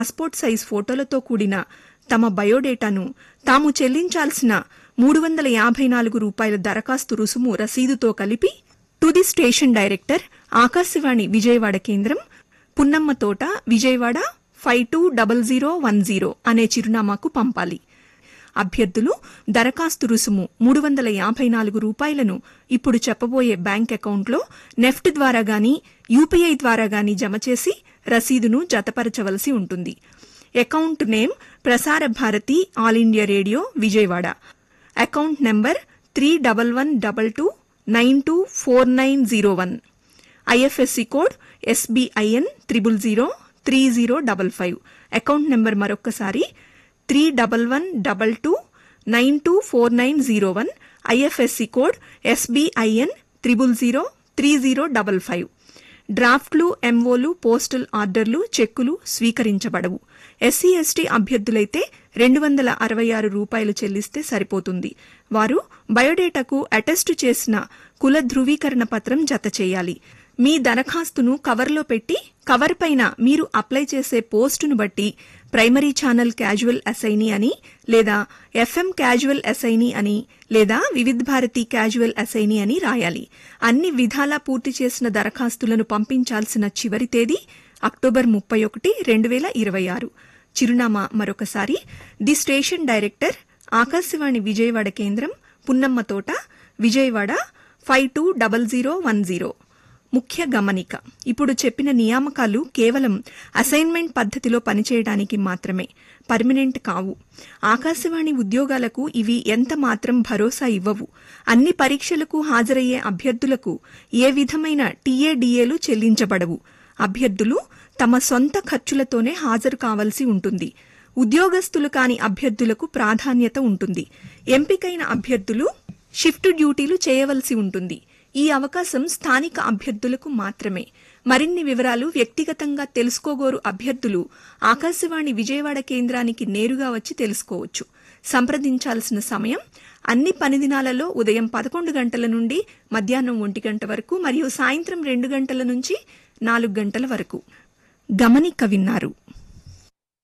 passport size ఫోటోలతో కూడిన తమ బయోడేటాను తాము చెల్లించాల్సిన మూడు వందల యాభై నాలుగు రూపాయల దరఖాస్తు రుసుము రసీదుతో కలిపి to the station director Akashvani Vijayawada కేంద్రం Punnamma Thota Vijayawada five two double zero one zero అనే చిరునామాకు పంపాలి అభ్యర్థులు దరఖాస్తు రుసుము మూడు వందల యాభై నాలుగు రూపాయలను ఇప్పుడు చెప్పబోయే బ్యాంక్ అకౌంట్లో నెఫ్ట్ ద్వారా గాని యూపీఐ ద్వారా గాని జమ చేసి రసీదును జతపరచవలసి ఉంటుంది account name Prasar Bharati all India radio Vijayawada account number three double one double two nine two four nine zero one IFSC code SBIN triple zero three zero double five account number మరొక్కసారి three double one double two nine two four nine zero one IFSC code SBIN triple zero three zero double five డ్రాఫ్ట్లు ఎంఓలు postal ఆర్డర్లు చెక్కులు స్వీకరించబడవు SC ST అభ్యర్థులైతే రెండు వందల అరవై ఆరు రూపాయలు చెల్లిస్తే సరిపోతుంది వారు బయోడేటాకు అటెస్టు చేసిన కుల ధృవీకరణ పత్రం జత చేయాలి మీ దరఖాస్తును కవర్లో పెట్టి కవర్ పైన మీరు అప్లై చేసే పోస్టును బట్టి ప్రైమరీ ఛానల్ క్యాజువల్ అసైనీ అని లేదా ఎఫ్ఎం క్యాజువల్ అసైనీ అని లేదా వివిధ్ భారతి క్యాజువల్ అసైనీ అని రాయాలి అన్ని విధాలా పూర్తి చేసిన దరఖాస్తులను పంపించాల్సిన చివరి తేదీ అక్టోబర్ ముప్పై ఒకటి రెండు వేల ఇరవై ఆరు చిరునామా మరొకసారి the station director Akashvani Vijayawada కేంద్రం Punnamma Thota Vijayawada five two double zero one zero ముఖ్య గమనిక ఇప్పుడు చెప్పిన నియామకాలు కేవలం అసైన్మెంట్ పద్ధతిలో పనిచేయడానికి మాత్రమే పర్మనెంట్ కావు ఆకాశవాణి ఉద్యోగాలకు ఇవి ఎంత మాత్రం భరోసా ఇవ్వవు అన్ని పరీక్షలకు హాజరయ్యే అభ్యర్థులకు ఏ విధమైన టీఏడీఏలు చెల్లించబడవు అభ్యర్థులు తమ సొంత ఖర్చులతోనే హాజరు కావలసి ఉంటుంది ఉద్యోగస్తులు కాని అభ్యర్థులకు ప్రాధాన్యత ఉంటుంది ఎంపికైన అభ్యర్థులు షిఫ్ట్ డ్యూటీలు చేయవలసి ఉంటుంది ఈ అవకాశం స్థానిక అభ్యర్థులకు మాత్రమే మరిన్ని వివరాలు వ్యక్తిగతంగా తెలుసుకోగోరు అభ్యర్థులు ఆకాశవాణి విజయవాడ కేంద్రానికి నేరుగా వచ్చి తెలుసుకోవచ్చు సంప్రదించాల్సిన సమయం అన్ని పని దినాలలో ఉదయం పదకొండు గంటల నుండి మధ్యాహ్నం ఒంటి గంట వరకు మరియు సాయంత్రం రెండు గంటల నుంచి నాలుగు గంటల వరకు గమనిక విన్నారు